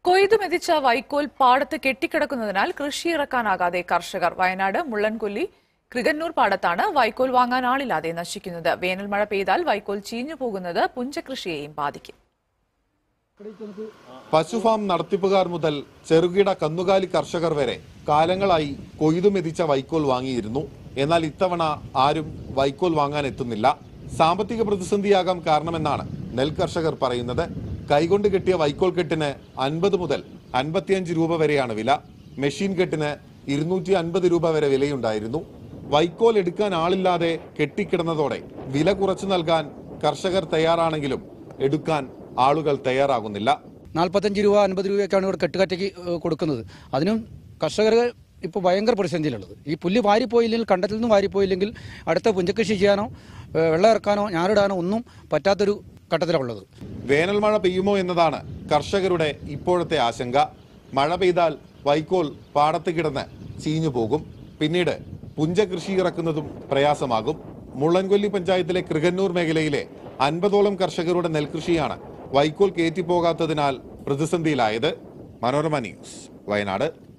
കൊയ്തു മെതിച്ച വൈക്കോൽ പാടത്ത് കെട്ടിക്കിടക്കുന്നതിനാൽ കൃഷി ഇറക്കാനാകാതെ കർഷകർ വയനാട് മുള്ളൻകൊല്ലി കൃകന്നൂർ പാടത്താണ് വൈക്കോൽ വാങ്ങാൻ ആളില്ലാതെ നശിക്കുന്നത് വേനൽ മഴ പെയ്താൽ വൈക്കോൽ ചീഞ്ഞു പോകുന്നത് പുഞ്ചകൃഷിയെയും ബാധിക്കും പശുഫാം നടത്തിപ്പുകാർ മുതൽ ചെറുകിട കന്നുകാലി കർഷകർ വരെ കാലങ്ങളായി കൊയ്തു മെതിച്ച വൈക്കോൽ വാങ്ങിയിരുന്നു എന്നാൽ ഇത്തവണ ആരും വൈക്കോൽ വാങ്ങാൻ എത്തുന്നില്ല സാമ്പത്തിക പ്രതിസന്ധിയാകാം കാരണമെന്നാണ് നെൽ കർഷകർ പറയുന്നത് കൈകൊണ്ട് കെട്ടിയ വൈക്കോൽ കെട്ടിന് അൻപത് മുതൽ അൻപത്തിയഞ്ച് രൂപ വരെയാണ് വില മെഷീൻ കെട്ടിന് ഇരുന്നൂറ്റി അൻപത് രൂപ വരെ വിലയുണ്ടായിരുന്നു വൈക്കോൽ എടുക്കാൻ ആളില്ലാതെ കെട്ടിക്കിടന്നതോടെ വില കുറച്ചു നൽകാൻ കർഷകർ തയ്യാറാണെങ്കിലും എടുക്കാൻ ആളുകൾ തയ്യാറാകുന്നില്ല നാൽപ്പത്തഞ്ച് രൂപ അൻപത് രൂപയൊക്കെയാണ് ഇവിടെ കെട്ടുകറ്റയ്ക്ക് ഏഹ്, കൊടുക്കുന്നത് അതിനും കർഷകർ ഇപ്പോൾ ഭയങ്കര പ്രതിസന്ധിയിലുള്ളത് ഈ പുല്ല് വാരിപ്പോയില്ലെങ്കിൽ കണ്ടത്തിൽ നിന്ന് വാരിപ്പോയില്ലെങ്കിൽ അടുത്ത പുഞ്ചകൃഷി ചെയ്യാനോ ഏഹ്, വെള്ളം ഇറക്കാനോ ഞാറിടാനോ ഒന്നും പറ്റാത്തൊരു ഘട്ടത്തിലുള്ളത് വേനൽ മഴ പെയ്യുമോ എന്നതാണ് കർഷകരുടെ ഇപ്പോഴത്തെ ആശങ്ക മഴ പെയ്താൽ വൈക്കോൽ പാടത്ത് കിടന്ന് ചീഞ്ഞു പോകും പിന്നീട് പുഞ്ച കൃഷി ഇറക്കുന്നതും പ്രയാസമാകും മുള്ളൻകൊല്ലി പഞ്ചായത്തിലെ കൃകന്നൂർ മേഖലയിലെ അൻപതോളം കർഷകരുടെ നെൽകൃഷിയാണ് വൈക്കോൽ കയറ്റിപ്പോകാത്തതിനാൽ പ്രതിസന്ധിയിലായത് മനോരമ ന്യൂസ് വയനാട്